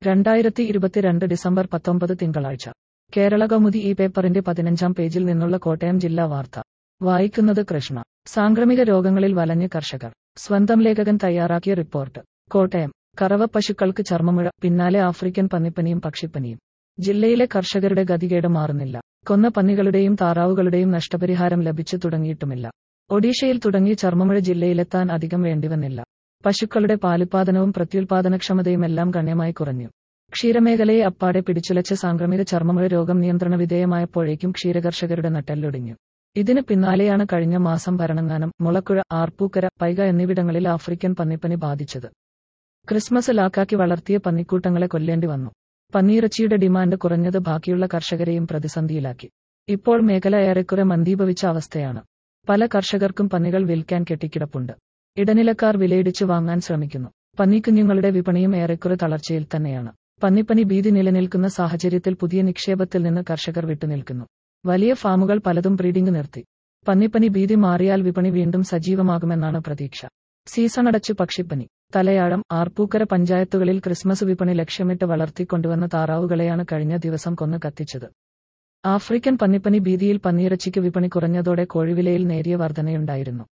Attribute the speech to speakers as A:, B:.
A: രണ്ടായിരത്തി ഇരുപത്തിരണ്ട് ഡിസംബർ പത്തൊമ്പത് തിങ്കളാഴ്ച കേരള കൗമുദി ഈ പേപ്പറിന്റെ പതിനഞ്ചാം പേജിൽ നിന്നുള്ള കോട്ടയം ജില്ലാ വാർത്ത വായിക്കുന്നത് കൃഷ്ണ സാംക്രമിക രോഗങ്ങളിൽ വലഞ്ഞ് കർഷകർ സ്വന്തം ലേഖകൻ തയ്യാറാക്കിയ റിപ്പോർട്ട് കോട്ടയം കറവ പശുക്കൾക്ക് ചർമ്മമുഴ പിന്നാലെ ആഫ്രിക്കൻ പന്നിപ്പനിയും പക്ഷിപ്പനിയും ജില്ലയിലെ കർഷകരുടെ ഗതികേട് മാറുന്നില്ല കൊന്ന പന്നികളുടെയും താറാവുകളുടെയും നഷ്ടപരിഹാരം ലഭിച്ചു തുടങ്ങിയിട്ടുമില്ല ഒഡീഷയിൽ തുടങ്ങി ചർമ്മമുഴ ജില്ലയിലെത്താൻ അധികം വേണ്ടിവന്നില്ല പശുക്കളുടെ പാലുൽപാദനവും പ്രത്യുൽപാദനക്ഷമതയുമെല്ലാം ഗണ്യമായി കുറഞ്ഞു ക്ഷീരമേഖലയെ അപ്പാടെ പിടിച്ചുലച്ച സാംക്രമിക ചർമ്മമുഴ രോഗം നിയന്ത്രണ വിധേയമായപ്പോഴേക്കും ക്ഷീരകർഷകരുടെ നട്ടെല്ലൊടിഞ്ഞു ഇതിന് പിന്നാലെയാണ് കഴിഞ്ഞ മാസം ഭരണങ്ങാനം മുളക്കുഴ ആർപ്പൂക്കര പൈക എന്നിവിടങ്ങളിൽ ആഫ്രിക്കൻ പന്നിപ്പനി ബാധിച്ചത് ക്രിസ്മസ് ലാക്കാക്കി വളർത്തിയ പന്നിക്കൂട്ടങ്ങളെ കൊല്ലേണ്ടി വന്നു പന്നിയിറച്ചിയുടെ ഡിമാൻഡ് കുറഞ്ഞത് ബാക്കിയുള്ള കർഷകരെയും പ്രതിസന്ധിയിലാക്കി ഇപ്പോൾ മേഖല ഏറെക്കുറെ മന്ദീഭവിച്ച അവസ്ഥയാണ് പല കർഷകർക്കും പന്നികൾ വിൽക്കാൻ കെട്ടിക്കിടപ്പുണ്ട് ഇടനിലക്കാർ വിലയിടിച്ചു വാങ്ങാൻ ശ്രമിക്കുന്നു പന്നിക്കുഞ്ഞുങ്ങളുടെ വിപണിയും ഏറെക്കുറെ തളർച്ചയിൽ തന്നെയാണ് പന്നിപ്പനി ഭീതി നിലനിൽക്കുന്ന സാഹചര്യത്തിൽ പുതിയ നിക്ഷേപത്തിൽ നിന്ന് കർഷകർ വിട്ടുനിൽക്കുന്നു വലിയ ഫാമുകൾ പലതും ബ്രീഡിംഗ് നിർത്തി പന്നിപ്പനി ഭീതി മാറിയാൽ വിപണി വീണ്ടും സജീവമാകുമെന്നാണ് പ്രതീക്ഷ സീസൺ അടച്ചു പക്ഷിപ്പനി തലയാഴം ആർപ്പൂക്കര പഞ്ചായത്തുകളിൽ ക്രിസ്മസ് വിപണി ലക്ഷ്യമിട്ട് വളർത്തിക്കൊണ്ടുവന്ന താറാവുകളെയാണ് കഴിഞ്ഞ ദിവസം കൊന്ന് കത്തിച്ചത് ആഫ്രിക്കൻ പന്നിപ്പനി ഭീതിയിൽ പന്നിയിറച്ചിക്ക് വിപണി കുറഞ്ഞതോടെ കോഴിവിലയിൽ നേരിയ വർധനയുണ്ടായിരുന്നു